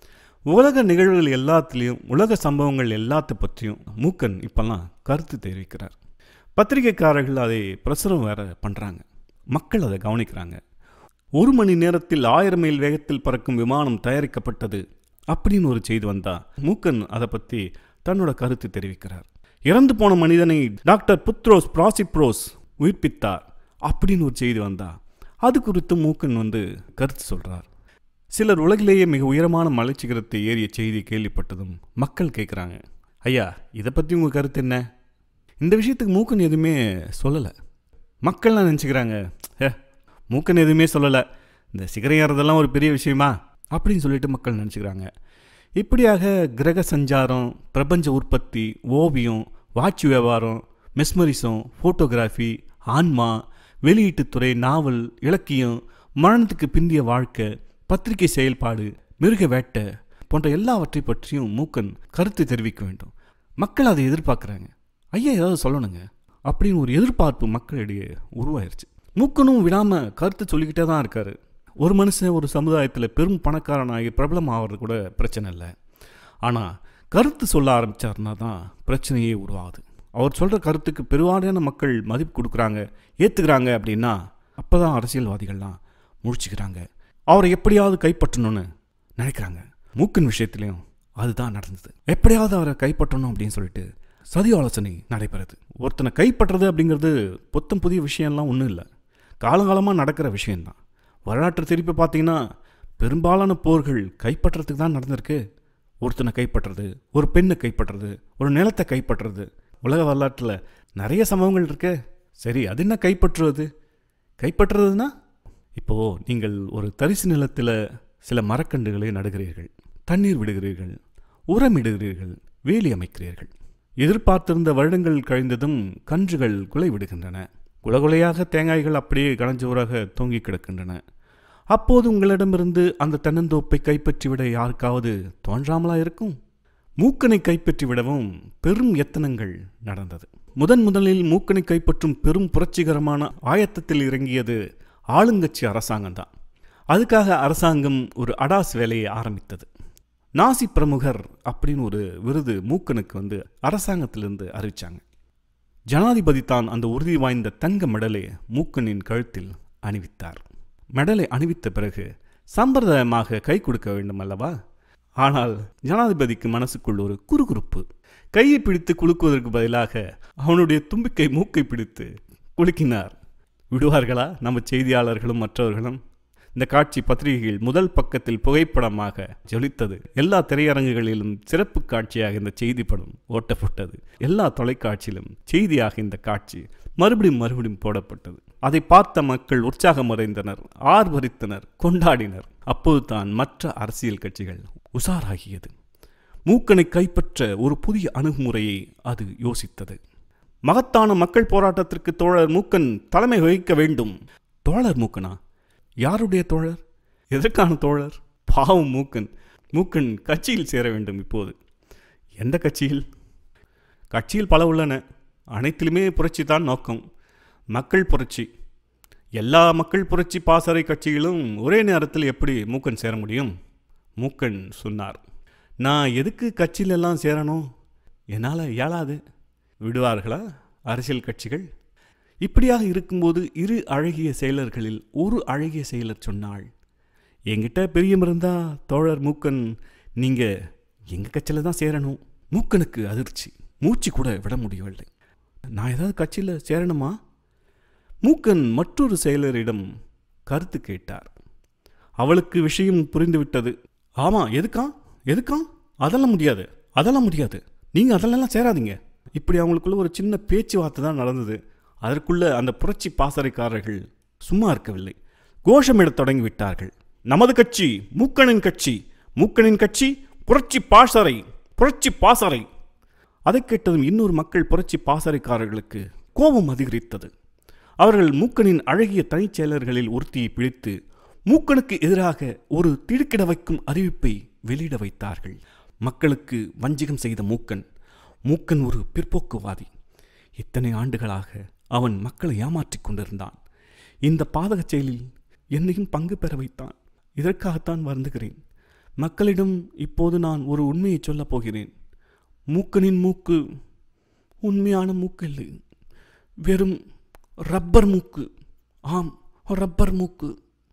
உலக நிகழ்வுகள் எல்லாத்துலேயும் உலக சம்பவங்கள் எல்லாத்த பற்றியும் மூக்கன் இப்பெல்லாம் கருத்து தெரிவிக்கிறார் பத்திரிகைக்காரர்கள் அதை பிரசுரம் வேற பண்ணுறாங்க மக்கள் அதை கவனிக்கிறாங்க ஒரு மணி நேரத்தில் ஆயிரம் மைல் வேகத்தில் பறக்கும் விமானம் தயாரிக்கப்பட்டது அப்படின்னு ஒரு செய்தி வந்தா மூக்கன் அதை பற்றி தன்னோட கருத்து தெரிவிக்கிறார் இறந்து போன மனிதனை டாக்டர் புத்ரோஸ் பிராசிப்ரோஸ் உயிர்ப்பித்தார் அப்படின்னு ஒரு செய்தி வந்தா அது குறித்து மூக்கன் வந்து கருத்து சொல்றார் சிலர் உலகிலேயே மிக உயரமான மலைச்சிகரத்தை ஏறிய செய்தி கேள்விப்பட்டதும் மக்கள் கேட்குறாங்க ஐயா இதை பற்றி உங்கள் கருத்து என்ன இந்த விஷயத்துக்கு மூக்கன் எதுவுமே சொல்லலை மக்கள்லாம் நினச்சிக்கிறாங்க ஏ மூக்கன் எதுவுமே சொல்லலை இந்த சிகரம் ஏறதெல்லாம் ஒரு பெரிய விஷயமா அப்படின்னு சொல்லிட்டு மக்கள் நினச்சிக்கிறாங்க இப்படியாக கிரக சஞ்சாரம் பிரபஞ்ச உற்பத்தி ஓவியம் வாட்ச் வியாபாரம் மெஸ்மரிசம் ஃபோட்டோகிராஃபி ஆன்மா வெளியீட்டுத்துறை நாவல் இலக்கியம் மரணத்துக்கு பிந்திய வாழ்க்கை பத்திரிகை செயல்பாடு மிருக வேட்டை போன்ற எல்லாவற்றை பற்றியும் மூக்கன் கருத்து தெரிவிக்க வேண்டும் மக்கள் அதை எதிர்பார்க்குறாங்க ஐயா ஏதாவது சொல்லணுங்க அப்படின்னு ஒரு எதிர்பார்ப்பு மக்களிடையே உருவாயிருச்சு மூக்கனும் விடாமல் கருத்து சொல்லிக்கிட்டே தான் இருக்காரு ஒரு மனுஷன் ஒரு சமுதாயத்தில் பெரும் பணக்காரனாகி பிரபலம் ஆகிறது கூட பிரச்சனை இல்லை ஆனால் கருத்து சொல்ல ஆரம்பித்தார்னா தான் பிரச்சனையே உருவாகுது அவர் சொல்கிற கருத்துக்கு பெருவாரியான மக்கள் மதிப்பு கொடுக்குறாங்க ஏற்றுக்கிறாங்க அப்படின்னா அப்போ தான் அரசியல்வாதிகள்லாம் முழிச்சுக்கிறாங்க அவரை எப்படியாவது கைப்பற்றணும்னு நினைக்கிறாங்க மூக்கின் விஷயத்துலையும் அதுதான் நடந்தது எப்படியாவது அவரை கைப்பற்றணும் அப்படின்னு சொல்லிட்டு சதி ஆலோசனை நடைபெறுது ஒருத்தனை கைப்பற்றுறது அப்படிங்கிறது புத்தம் புதிய விஷயம்லாம் ஒன்றும் இல்லை காலங்காலமாக நடக்கிற விஷயந்தான் வரலாற்று திருப்பி பார்த்தீங்கன்னா பெரும்பாலான போர்கள் கைப்பற்றதுக்கு தான் நடந்திருக்கு ஒருத்தனை கைப்பற்றுறது ஒரு பெண்ணை கைப்பற்றுறது ஒரு நிலத்தை கைப்பற்றுறது உலக வரலாற்றில் நிறைய சம்பவங்கள் இருக்கு சரி அது என்ன கைப்பற்றுவது கைப்பற்றுறதுன்னா இப்போது நீங்கள் ஒரு தரிசு நிலத்தில் சில மரக்கன்றுகளை நடுகிறீர்கள் தண்ணீர் விடுகிறீர்கள் உரமிடுகிறீர்கள் வேலி அமைக்கிறீர்கள் எதிர்பார்த்திருந்த வருடங்கள் கழிந்ததும் கன்றுகள் குலை விடுகின்றன குலகுலையாக தேங்காய்கள் அப்படியே கணஞ்சோராக தொங்கி கிடக்கின்றன அப்போது உங்களிடமிருந்து அந்த தென்னந்தோப்பை கைப்பற்றிவிட யாருக்காவது தோன்றாமலா இருக்கும் மூக்கனை கைப்பற்றி விடவும் பெரும் எத்தனங்கள் நடந்தது முதன் முதலில் மூக்கனை கைப்பற்றும் பெரும் புரட்சிகரமான ஆயத்தத்தில் இறங்கியது ஆளுங்கட்சி அரசாங்கம் தான் அதுக்காக அரசாங்கம் ஒரு அடாஸ் வேலையை ஆரம்பித்தது நாசி பிரமுகர் அப்படின்னு ஒரு விருது மூக்கனுக்கு வந்து அரசாங்கத்திலிருந்து அறிவிச்சாங்க ஜனாதிபதி தான் அந்த உறுதி வாய்ந்த தங்க மெடலை மூக்கனின் கழுத்தில் அணிவித்தார் மெடலை அணிவித்த பிறகு சம்பிரதாயமாக கை கொடுக்க வேண்டும் அல்லவா ஆனால் ஜனாதிபதிக்கு மனசுக்குள் ஒரு குறுகுறுப்பு கையை பிடித்து குலுக்குவதற்கு பதிலாக அவனுடைய தும்பிக்கை மூக்கை பிடித்து குலுக்கினார் விடுவார்களா நம்ம செய்தியாளர்களும் மற்றவர்களும் இந்த காட்சி பத்திரிகையில் முதல் பக்கத்தில் புகைப்படமாக ஜொலித்தது எல்லா திரையரங்குகளிலும் சிறப்பு காட்சியாக இந்த செய்தி படம் ஓட்டப்பட்டது எல்லா தொலைக்காட்சியிலும் செய்தியாக இந்த காட்சி மறுபடியும் மறுபடியும் போடப்பட்டது அதை பார்த்த மக்கள் உற்சாகம் அடைந்தனர் ஆர்வரித்தனர் கொண்டாடினர் அப்போது தான் மற்ற அரசியல் கட்சிகள் உஷாராகியது மூக்கனை கைப்பற்ற ஒரு புதிய அணுகுமுறையை அது யோசித்தது மகத்தான மக்கள் போராட்டத்திற்கு தோழர் மூக்கன் தலைமை வகிக்க வேண்டும் தோழர் மூக்கனா யாருடைய தோழர் எதற்கான தோழர் பாவம் மூக்கன் மூக்கன் கட்சியில் சேர வேண்டும் இப்போது எந்த கட்சியில் கட்சியில் பல உள்ளன அனைத்திலுமே புரட்சி தான் நோக்கம் மக்கள் புரட்சி எல்லா மக்கள் புரட்சி பாசறை கட்சிகளும் ஒரே நேரத்தில் எப்படி மூக்கன் சேர முடியும் மூக்கன் சொன்னார் நான் எதுக்கு கட்சியிலெல்லாம் சேரணும் என்னால் இயலாது விடுவார்களா அரசியல் கட்சிகள் இப்படியாக இருக்கும்போது இரு அழகிய செயலர்களில் ஒரு அழகிய செயலர் சொன்னாள் என்கிட்ட பிரியம் இருந்தா தோழர் மூக்கன் நீங்கள் எங்கள் கட்சியில் தான் சேரணும் மூக்கனுக்கு அதிர்ச்சி மூச்சு கூட விட முடியவில்லை நான் ஏதாவது கட்சியில் சேரணுமா மூக்கன் மற்றொரு செயலரிடம் கருத்து கேட்டார் அவளுக்கு விஷயம் புரிந்துவிட்டது ஆமாம் எதுக்கா எதுக்கா அதெல்லாம் முடியாது அதெல்லாம் முடியாது நீங்கள் அதெல்லாம் சேராதீங்க இப்படி அவங்களுக்குள்ள ஒரு சின்ன பேச்சுவார்த்தை தான் நடந்தது அதற்குள்ள அந்த புரட்சி பாசறைக்காரர்கள் சும்மா இருக்கவில்லை கோஷமிடத் தொடங்கி விட்டார்கள் நமது கட்சி மூக்கனின் கட்சி மூக்கனின் கட்சி புரட்சி பாசறை புரட்சி பாசறை அதை கேட்டதும் இன்னொரு மக்கள் புரட்சி பாசறைக்காரர்களுக்கு கோபம் அதிகரித்தது அவர்கள் மூக்கனின் அழகிய தனிச் செயலர்களில் ஒருத்தியை பிடித்து மூக்கனுக்கு எதிராக ஒரு திடுக்கிட வைக்கும் அறிவிப்பை வெளியிட வைத்தார்கள் மக்களுக்கு வஞ்சிகம் செய்த மூக்கன் மூக்கன் ஒரு பிற்போக்குவாதி இத்தனை ஆண்டுகளாக அவன் மக்களை ஏமாற்றிக் கொண்டிருந்தான் இந்த பாதகச் செயலில் என்னையும் பங்கு பெற வைத்தான் இதற்காகத்தான் வருந்துகிறேன் மக்களிடம் இப்போது நான் ஒரு உண்மையை சொல்லப் போகிறேன் மூக்கனின் மூக்கு உண்மையான மூக்கு இல்லை வெறும் ரப்பர் மூக்கு ஆம் ரப்பர் மூக்கு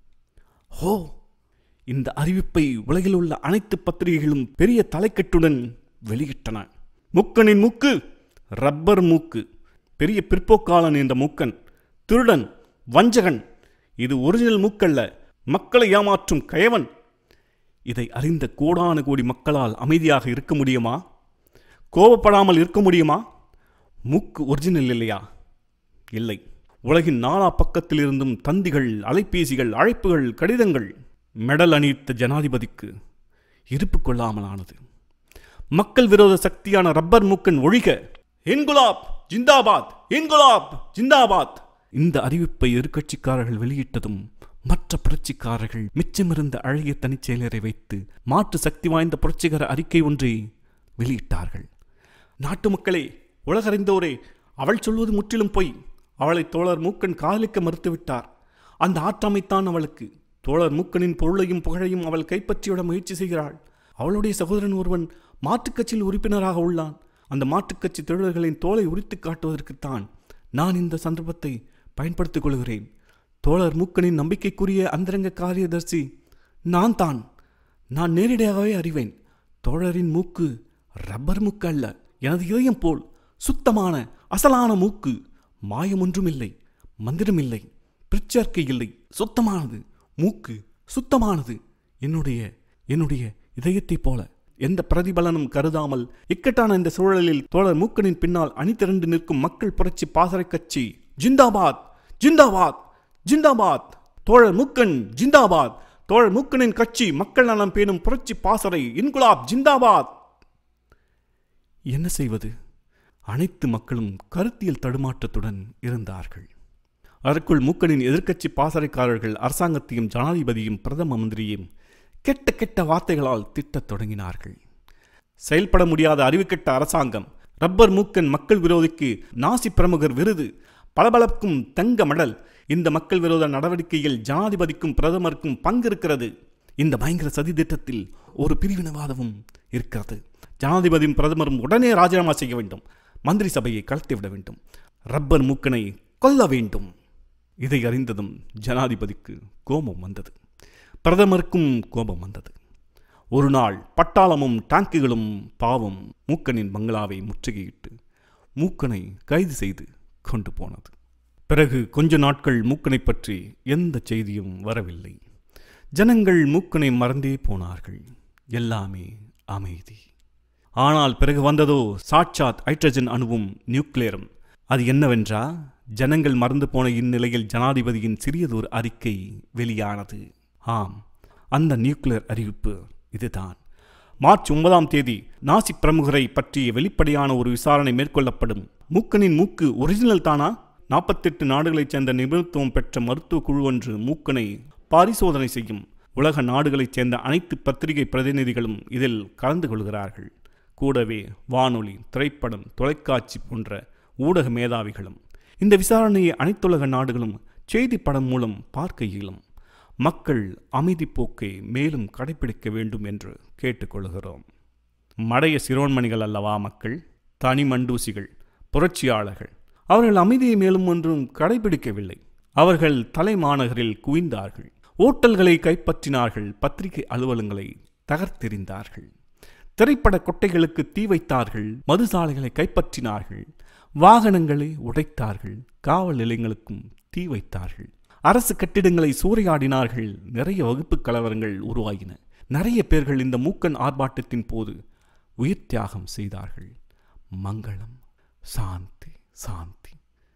ஹோ இந்த அறிவிப்பை உலகில் உள்ள அனைத்து பத்திரிகைகளும் பெரிய தலைக்கட்டுடன் வெளியிட்டன முக்கனின் மூக்கு ரப்பர் மூக்கு பெரிய பிற்போக்காளன் என்ற மூக்கன் திருடன் வஞ்சகன் இது ஒரிஜினல் மூக்கல்ல மக்களை ஏமாற்றும் கயவன் இதை அறிந்த கோடான கோடி மக்களால் அமைதியாக இருக்க முடியுமா கோபப்படாமல் இருக்க முடியுமா மூக்கு ஒரிஜினல் இல்லையா இல்லை உலகின் நாலா பக்கத்தில் இருந்தும் தந்திகள் அலைபேசிகள் அழைப்புகள் கடிதங்கள் மெடல் அணிவித்த ஜனாதிபதிக்கு இருப்பு கொள்ளாமலானது மக்கள் விரோத சக்தியான ரப்பர் மூக்கன் ஒழிக இன்குலாப் ஜிந்தாபாத் இன்குலாப் ஜிந்தாபாத் இந்த அறிவிப்பை எதிர்க்கட்சிக்காரர்கள் வெளியிட்டதும் மற்ற புரட்சிக்காரர்கள் மிச்சமிருந்த அழகிய தனிச் செயலரை வைத்து மாற்று சக்தி வாய்ந்த புரட்சிகர அறிக்கை ஒன்றை வெளியிட்டார்கள் நாட்டு மக்களே உலகறிந்தோரே அவள் சொல்வது முற்றிலும் பொய் அவளை தோழர் மூக்கன் காதலிக்க மறுத்துவிட்டார் அந்த ஆற்றாமைத்தான் அவளுக்கு தோழர் மூக்கனின் பொருளையும் புகழையும் அவள் கைப்பற்றிவிட முயற்சி செய்கிறாள் அவளுடைய சகோதரன் ஒருவன் மாற்றுக் கட்சியில் உறுப்பினராக உள்ளான் அந்த மாற்றுக் கட்சி தொழிலர்களின் தோலை உரித்து காட்டுவதற்குத்தான் நான் இந்த சந்தர்ப்பத்தை பயன்படுத்திக் கொள்கிறேன் தோழர் மூக்கனின் நம்பிக்கைக்குரிய அந்தரங்க காரியதர்சி நான் தான் நான் நேரடியாகவே அறிவேன் தோழரின் மூக்கு ரப்பர் மூக்கு அல்ல எனது இதயம் போல் சுத்தமான அசலான மூக்கு மாயம் ஒன்றுமில்லை மந்திரமில்லை பிரிச்சர்க்கை இல்லை சுத்தமானது மூக்கு சுத்தமானது என்னுடைய என்னுடைய இதயத்தைப் போல எந்த பிரதிபலனும் கருதாமல் இக்கட்டான இந்த சூழலில் தோழர் மூக்கனின் பின்னால் அணி திரண்டு நிற்கும் மக்கள் புரட்சி பாசறை கட்சி ஜிந்தாபாத் ஜிந்தாபாத் ஜிந்தாபாத் தோழர் மூக்கன் ஜிந்தாபாத் தோழர் மூக்கனின் கட்சி மக்கள் நலம் பேணும் புரட்சி பாசறை இன்குலாப் ஜிந்தாபாத் என்ன செய்வது அனைத்து மக்களும் கருத்தியல் தடுமாற்றத்துடன் இருந்தார்கள் அதற்குள் மூக்கனின் எதிர்க்கட்சி பாசறைக்காரர்கள் அரசாங்கத்தையும் ஜனாதிபதியும் பிரதம மந்திரியும் கெட்ட கெட்ட வார்த்தைகளால் திட்டத் தொடங்கினார்கள் செயல்பட முடியாத அறிவுக்கெட்ட அரசாங்கம் ரப்பர் மூக்கன் மக்கள் விரோதிக்கு நாசி பிரமுகர் விருது பளபளக்கும் தங்க மடல் இந்த மக்கள் விரோத நடவடிக்கையில் ஜனாதிபதிக்கும் பிரதமருக்கும் பங்கு இருக்கிறது இந்த பயங்கர சதி திட்டத்தில் ஒரு பிரிவினவாதமும் இருக்கிறது ஜனாதிபதியும் பிரதமரும் உடனே ராஜினாமா செய்ய வேண்டும் மந்திரி சபையை கலத்திவிட வேண்டும் ரப்பர் மூக்கனை கொல்ல வேண்டும் இதை அறிந்ததும் ஜனாதிபதிக்கு கோபம் வந்தது பிரதமருக்கும் கோபம் வந்தது ஒரு நாள் பட்டாளமும் டாங்குகளும் பாவம் மூக்கனின் பங்களாவை முற்றுகையிட்டு மூக்கனை கைது செய்து கொண்டு போனது பிறகு கொஞ்ச நாட்கள் மூக்கனை பற்றி எந்த செய்தியும் வரவில்லை ஜனங்கள் மூக்கனை மறந்தே போனார்கள் எல்லாமே அமைதி ஆனால் பிறகு வந்ததோ சாட்சாத் ஹைட்ரஜன் அணுவும் நியூக்ளியரும் அது என்னவென்றா ஜனங்கள் மறந்து போன இந்நிலையில் ஜனாதிபதியின் சிறியதொரு அறிக்கை வெளியானது ஆம் அந்த நியூக்ளியர் அறிவிப்பு இதுதான் மார்ச் ஒன்பதாம் தேதி நாசி பிரமுகரை பற்றிய வெளிப்படையான ஒரு விசாரணை மேற்கொள்ளப்படும் மூக்கனின் மூக்கு ஒரிஜினல் தானா நாற்பத்தெட்டு நாடுகளைச் சேர்ந்த நிபுணத்துவம் பெற்ற மருத்துவ குழு ஒன்று மூக்கனை பரிசோதனை செய்யும் உலக நாடுகளைச் சேர்ந்த அனைத்து பத்திரிகை பிரதிநிதிகளும் இதில் கலந்து கொள்கிறார்கள் கூடவே வானொலி திரைப்படம் தொலைக்காட்சி போன்ற ஊடக மேதாவிகளும் இந்த விசாரணையை அனைத்துலக நாடுகளும் செய்தி படம் மூலம் பார்க்க இயலும் மக்கள் அமைதி போக்கை மேலும் கடைபிடிக்க வேண்டும் என்று கேட்டுக்கொள்கிறோம் மடைய சிரோன்மணிகள் அல்லவா மக்கள் தனி மண்டூசிகள் புரட்சியாளர்கள் அவர்கள் அமைதியை மேலும் ஒன்றும் கடைபிடிக்கவில்லை அவர்கள் தலைமாநகரில் குவிந்தார்கள் ஓட்டல்களை கைப்பற்றினார்கள் பத்திரிகை அலுவலங்களை தகர்த்தெறிந்தார்கள் திரைப்பட கொட்டைகளுக்கு தீ வைத்தார்கள் மதுசாலைகளை கைப்பற்றினார்கள் வாகனங்களை உடைத்தார்கள் காவல் நிலையங்களுக்கும் தீ வைத்தார்கள் அரசு கட்டிடங்களை சூறையாடினார்கள் நிறைய வகுப்பு கலவரங்கள் உருவாகின நிறைய பேர்கள் இந்த மூக்கன் ஆர்ப்பாட்டத்தின் போது உயிர் தியாகம் செய்தார்கள் மங்களம் சாந்தி சாந்தி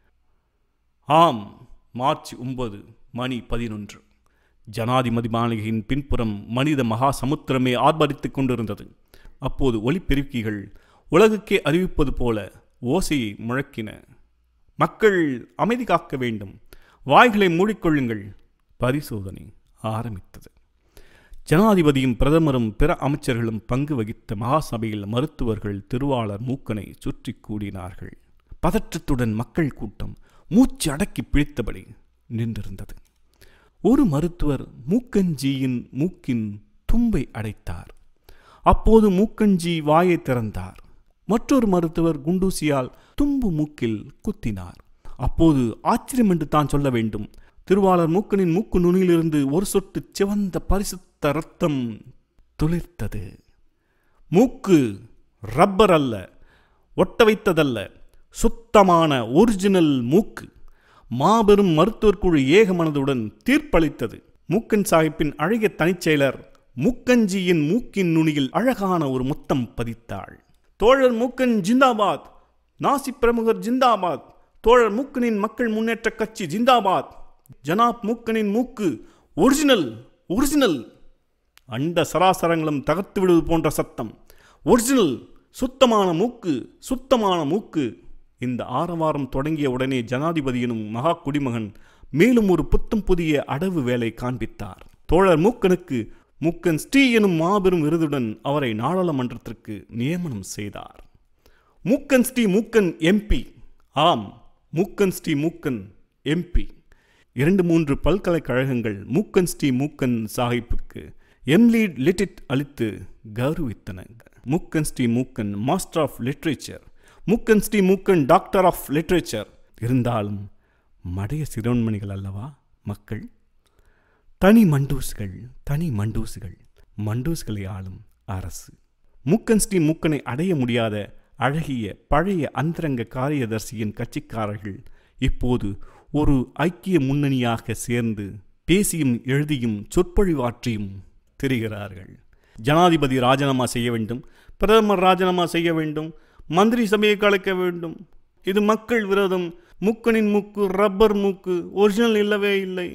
ஆம் மார்ச் ஒன்பது மணி பதினொன்று ஜனாதிபதி மாளிகையின் பின்புறம் மனித மகா சமுத்திரமே ஆர்ப்பரித்துக் கொண்டிருந்தது அப்போது ஒலிபெருக்கிகள் உலகுக்கே அறிவிப்பது போல ஓசையை முழக்கின மக்கள் அமைதி காக்க வேண்டும் வாய்களை மூடிக்கொள்ளுங்கள் பரிசோதனை ஆரம்பித்தது ஜனாதிபதியும் பிரதமரும் பிற அமைச்சர்களும் பங்கு வகித்த மகாசபையில் மருத்துவர்கள் திருவாளர் மூக்கனை சுற்றி கூடினார்கள் பதற்றத்துடன் மக்கள் கூட்டம் மூச்சு அடக்கி பிடித்தபடி நின்றிருந்தது ஒரு மருத்துவர் மூக்கஞ்சியின் மூக்கின் தும்பை அடைத்தார் அப்போது மூக்கஞ்சி வாயை திறந்தார் மற்றொரு மருத்துவர் குண்டூசியால் தும்பு மூக்கில் குத்தினார் அப்போது ஆச்சரியம் என்று தான் சொல்ல வேண்டும் திருவாளர் மூக்கனின் மூக்கு நுனியிலிருந்து ஒரு சொட்டு சிவந்த பரிசுத்த ரத்தம் துளிர்த்தது மூக்கு ரப்பர் அல்ல ஒட்ட வைத்ததல்ல சுத்தமான ஒரிஜினல் மூக்கு மாபெரும் மருத்துவர் குழு ஏக மனதுடன் தீர்ப்பளித்தது மூக்கன் சாஹிப்பின் அழகிய தனிச்செயலர் மூக்கஞ்சியின் மூக்கின் நுனியில் அழகான ஒரு முத்தம் பதித்தாள் தோழர் மூக்கன் ஜிந்தாபாத் நாசி பிரமுகர் ஜிந்தாபாத் தோழர் மூக்கனின் மக்கள் முன்னேற்ற கட்சி ஜிந்தாபாத் ஜனாப் மூக்கனின் மூக்கு ஒரிஜினல் ஒரிஜினல் அண்ட சராசரங்களும் தகர்த்து விடுவது போன்ற சத்தம் ஒரிஜினல் சுத்தமான மூக்கு சுத்தமான மூக்கு இந்த ஆரவாரம் தொடங்கிய உடனே ஜனாதிபதி எனும் மகா குடிமகன் மேலும் ஒரு புத்தம் புதிய அடவு வேலை காண்பித்தார் தோழர் மூக்கனுக்கு மூக்கன் ஸ்ரீ எனும் மாபெரும் விருதுடன் அவரை நாடாளுமன்றத்திற்கு நியமனம் செய்தார் மூக்கன் ஸ்ரீ மூக்கன் எம்பி ஆம் மூக்கன் ஸ்ரீ மூக்கன் எம்பி இரண்டு மூன்று பல்கலைக்கழகங்கள் மூக்கன் ஸ்ரீ மூக்கன் சாஹிப்புக்கு எம்லீட் லிட்டிட் அளித்து கௌரவித்தன Mookan Sri Mookan master of literature Mookan Sri Mookan doctor of literature இருந்தாலும் மடைய சிரோன்மணிகள் அல்லவா மக்கள் தனி மண்டூஸ்கள் தனி மண்டூசுகள் மண்டூஸ்களை ஆளும் அரசு மூக்கன் ஸ்ரீ மூக்கனை அடைய முடியாத அழகிய பழைய அந்தரங்க காரியதர்சியின் கட்சிக்காரர்கள் இப்போது ஒரு ஐக்கிய முன்னணியாக சேர்ந்து பேசியும் எழுதியும் சொற்பொழிவாற்றியும் திரிகிறார்கள் ஜனாதிபதி ராஜினாமா செய்ய வேண்டும் பிரதமர் ராஜினாமா செய்ய வேண்டும் மந்திரி சபையை கலைக்க வேண்டும் இது மக்கள் விரோதம் மூக்கனின் மூக்கு ரப்பர் மூக்கு ஒரிஜினல் இல்லவே இல்லை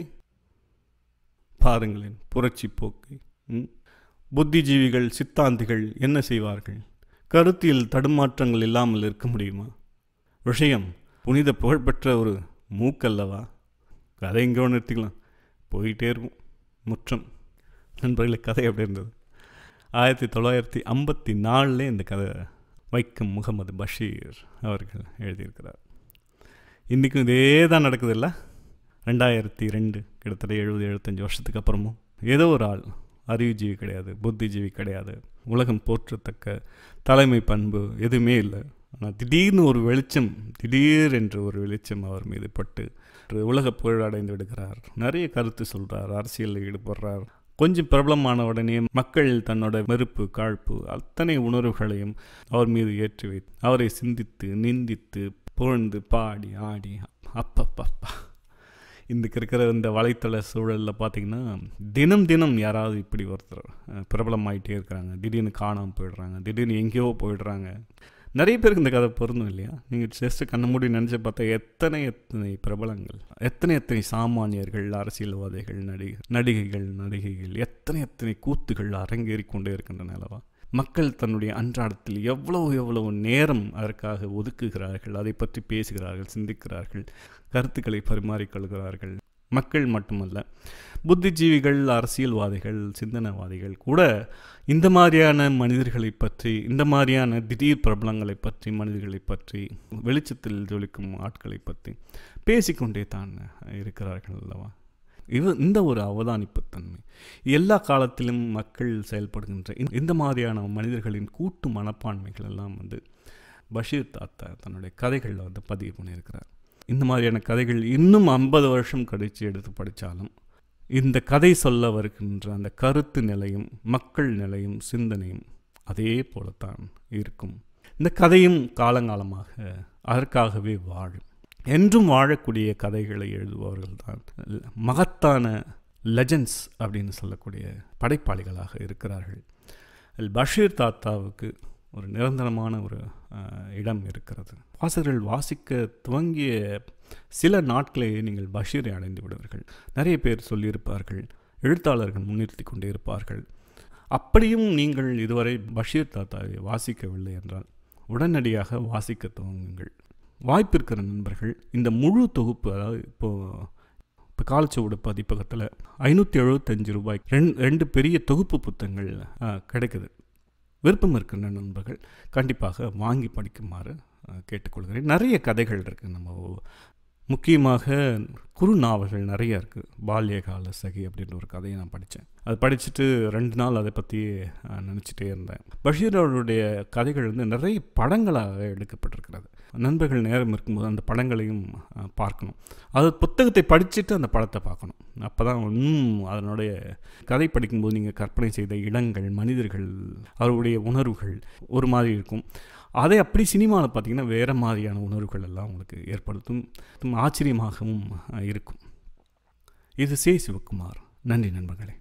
பாருங்களேன் புரட்சி போக்கு ம்? புத்திஜீவிகள் சித்தாந்திகள் என்ன செய்வார்கள் கருத்தில் தடுமாற்றங்கள் இல்லாமல் இருக்க முடியுமா விஷயம் புனித புகழ்பெற்ற ஒரு மூக்கல்லவா கதை எங்கே ஒன்று நிறுத்திக்கலாம் போயிட்டே இருக்கும் முற்றம் நண்பர்களே கதை எப்படி இருந்தது ஆயிரத்தி தொள்ளாயிரத்தி ஐம்பத்தி நாலில் இந்த கதை வைக்கம் முகமது பஷீர் அவர்கள் எழுதியிருக்கிறார் இன்றைக்கும் இதே தான் நடக்குது இல்லை ரெண்டாயிரத்தி ரெண்டு கிட்டத்தட்ட எழுபது எழுபத்தஞ்சு வருஷத்துக்கு அப்புறமும் ஏதோ ஒரு ஆள் அறிவுஜீவி கிடையாது புத்திஜீவி கிடையாது உலகம் போற்றத்தக்க தலைமை பண்பு எதுவுமே இல்லை ஆனால் திடீர்னு ஒரு வெளிச்சம் திடீர் என்று ஒரு வெளிச்சம் அவர் மீது பட்டு உலக புகழடைந்து விடுகிறார் நிறைய கருத்து சொல்கிறார் அரசியலில் ஈடுபடுறார் கொஞ்சம் பிரபலமான உடனே மக்கள் தன்னோட வெறுப்பு காழ்ப்பு அத்தனை உணர்வுகளையும் அவர் மீது ஏற்றி வைத்து அவரை சிந்தித்து நிந்தித்து புகழ்ந்து பாடி ஆடி அப்பப்பப்பா இன்றைக்கு இருக்கிற இந்த வலைத்தள சூழலில் பார்த்திங்கன்னா தினம் தினம் யாராவது இப்படி ஒருத்தர் பிரபலமாயிட்டே இருக்கிறாங்க திடீர்னு காணாமல் போயிடுறாங்க திடீர்னு எங்கேயோ போயிடுறாங்க நிறைய பேருக்கு இந்த கதை பொருந்தும் இல்லையா நீங்கள் ஜஸ்ட்டு கண்ண மூடி நினச்சி பார்த்தா எத்தனை எத்தனை பிரபலங்கள் எத்தனை எத்தனை சாமானியர்கள் அரசியல்வாதிகள் நடிகை நடிகைகள் நடிகைகள் எத்தனை எத்தனை கூத்துகள் அரங்கேறி கொண்டே இருக்கின்றன அல்லவா மக்கள் தன்னுடைய அன்றாடத்தில் எவ்வளவு எவ்வளவு நேரம் அதற்காக ஒதுக்குகிறார்கள் அதை பற்றி பேசுகிறார்கள் சிந்திக்கிறார்கள் கருத்துக்களை பரிமாறிக்கொள்கிறார்கள் மக்கள் மட்டுமல்ல புத்திஜீவிகள் அரசியல்வாதிகள் சிந்தனைவாதிகள் கூட இந்த மாதிரியான மனிதர்களை பற்றி இந்த மாதிரியான திடீர் பிரபலங்களை பற்றி மனிதர்களை பற்றி வெளிச்சத்தில் ஜொலிக்கும் ஆட்களை பற்றி பேசிக்கொண்டே தான் இருக்கிறார்கள் அல்லவா இது இந்த ஒரு அவதானிப்புத்தன்மை எல்லா காலத்திலும் மக்கள் செயல்படுகின்ற இந்த மாதிரியான மனிதர்களின் கூட்டு மனப்பான்மைகள் எல்லாம் வந்து பஷீர் தாத்தா தன்னுடைய கதைகளில் வந்து பதிவு பண்ணியிருக்கிறார் இந்த மாதிரியான கதைகள் இன்னும் ஐம்பது வருஷம் கழித்து எடுத்து படித்தாலும் இந்த கதை சொல்ல வருகின்ற அந்த கருத்து நிலையும் மக்கள் நிலையும் சிந்தனையும் அதே போலத்தான் இருக்கும் இந்த கதையும் காலங்காலமாக அதற்காகவே வாழும் என்றும் வாழக்கூடிய கதைகளை எழுதுபவர்கள் தான் மகத்தான லெஜண்ட்ஸ் அப்படின்னு சொல்லக்கூடிய படைப்பாளிகளாக இருக்கிறார்கள் பஷீர் தாத்தாவுக்கு ஒரு நிரந்தரமான ஒரு இடம் இருக்கிறது வாசகர்கள் வாசிக்க துவங்கிய சில நாட்களே நீங்கள் பஷீரை அடைந்து விடுவீர்கள் நிறைய பேர் சொல்லியிருப்பார்கள் எழுத்தாளர்கள் முன்னிறுத்தி கொண்டே இருப்பார்கள் அப்படியும் நீங்கள் இதுவரை பஷீர் தாத்தாவை வாசிக்கவில்லை என்றால் உடனடியாக வாசிக்க துவங்குங்கள் வாய்ப்பு இருக்கிற நண்பர்கள் இந்த முழு தொகுப்பு அதாவது இப்போது இப்போ காலச்சுவடு பதிப்பகத்தில் ஐநூற்றி எழுபத்தஞ்சு ரூபாய் ரெண்டு ரெண்டு பெரிய தொகுப்பு புத்தகங்கள் கிடைக்குது விருப்பம் இருக்கின்ற நண்பர்கள் கண்டிப்பாக வாங்கி படிக்குமாறு கேட்டுக்கொள்கிறேன் நிறைய கதைகள் இருக்குது நம்ம முக்கியமாக குறு நாவல்கள் நிறைய இருக்குது பால்யகால சகி அப்படின்ற ஒரு கதையை நான் படித்தேன் அது படிச்சுட்டு ரெண்டு நாள் அதை பற்றி நினச்சிட்டே இருந்தேன் பஷீர் அவருடைய கதைகள் வந்து நிறைய படங்களாக எடுக்கப்பட்டிருக்கிறது நண்பர்கள் நேரம் இருக்கும்போது அந்த படங்களையும் பார்க்கணும் அது புத்தகத்தை படிச்சுட்டு அந்த படத்தை பார்க்கணும் அப்போ தான் இன்னும் அதனுடைய கதை படிக்கும்போது நீங்கள் கற்பனை செய்த இடங்கள் மனிதர்கள் அவருடைய உணர்வுகள் ஒரு மாதிரி இருக்கும் அதை அப்படி சினிமாவில் பார்த்திங்கன்னா வேறு மாதிரியான உணர்வுகள் எல்லாம் உங்களுக்கு ஏற்படுத்தும் ஆச்சரியமாகவும் இருக்கும் இது சே சிவகுமார் நன்றி நண்பர்களே